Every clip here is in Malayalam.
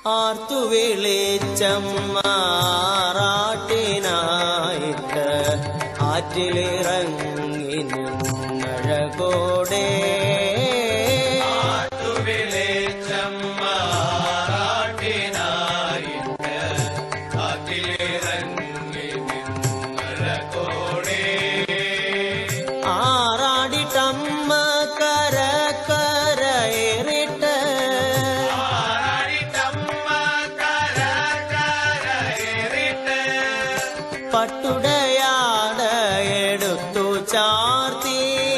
ആർത്തു വിളിച്ചമ്മാറാട്ടിനായിട്ട് ആറ്റിലിറങ്ങി നിന്നഴകോടെ ആറാടിട്ടമ്മ കര കരയേറിട്ട് പട്ടുടയാട എടുത്തു ചാർത്തി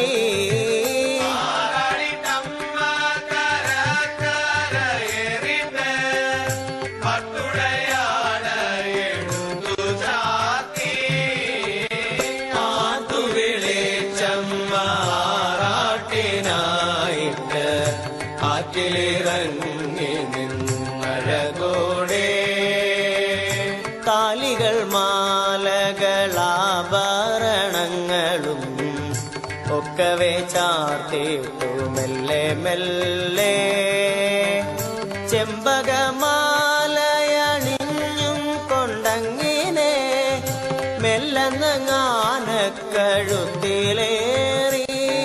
ആർത്തു വിളിച്ചമ്മാറാട്ടിനായിട്ട് ആറ്റിലിറങ്ങി നിന്നഴകോടെ താലികൾ മാലകളാഭരണങ്ങളും ഒക്കവേ ചാർത്തിട്ടു മെല്ലെ മെല്ലെ ചെമ്പകമാലയണിഞ്ഞും കൊണ്ടങ്ങിനെ മെല്ലങ്ങാനക്കഴുത്തിലേറി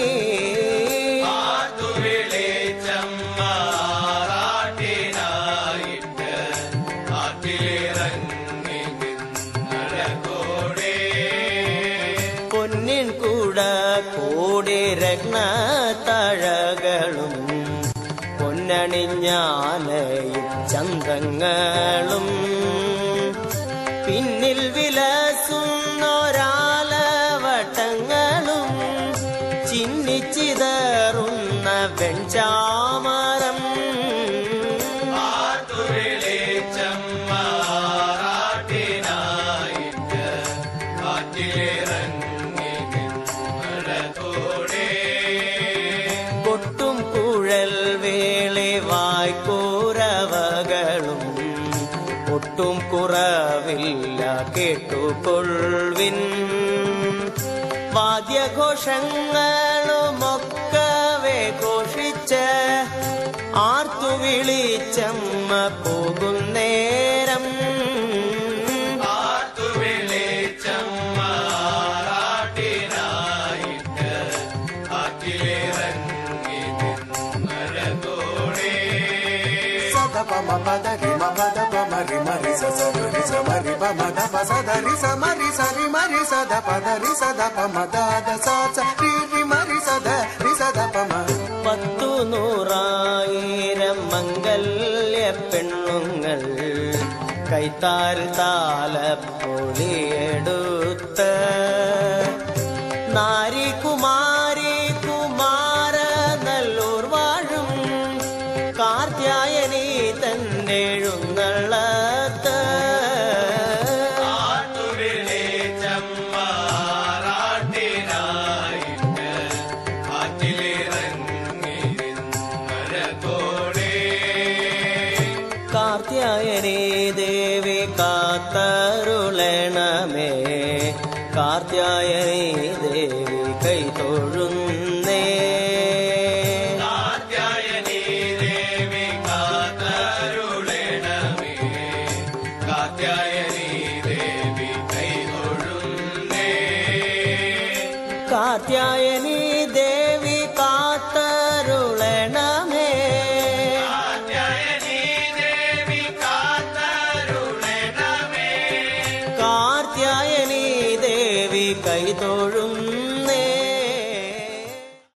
പൊന്നിൻ കൂട കൂടി രത്നത്തഴകളും പൊന്നണിഞ്ഞാലയും ചന്തങ്ങളും പിന്നിൽ വിലസുന്നൊരാലവട്ടങ്ങളും ചിന്നിച്ചിതറുന്ന വെഞ്ചാമരം കൊട്ടും കുഴൽ വേളി വായ്ക്കൂരവകളും ഒട്ടും കുറവില്ല കേട്ടുകൊള്ളിൻ വാദ്യഘോഷങ്ങളുമൊക്കവേ ഘോഷിച്ച് ആർത്തു വിളിച്ചമ്മ പോകുന്നേരം సద పమ పద రి మ పద పమ రి మ రి స స రి స మ రి ప మ ద ప స ద రి స మ రి స రి మ రి స ద ప ద రి స ద ప మ ద ద స స రి రి మ రి స ద రి സ ద പ മ പത്തു നൂറായിരം മംഗല്യ പെണ്ണുങ്ങൾ കൈത്താൽ താലപ്പൊലിയെടുത്ത് നാരി കുമാരി കുമാര നല്ലൂർ വാഴും കാർത്യായനി തന്നെഴുന്നള്ളത്ത് കാർത്യായനി ദേവി കാത്തരുളണമേ കാർത്യായനി ദേവി കൈ തൊഴുന്നേ കാർത്യായനി ദേവി കാത്തരുളണമേ കാർത്യായനി ദേവി കൈ തൊഴുന്നേ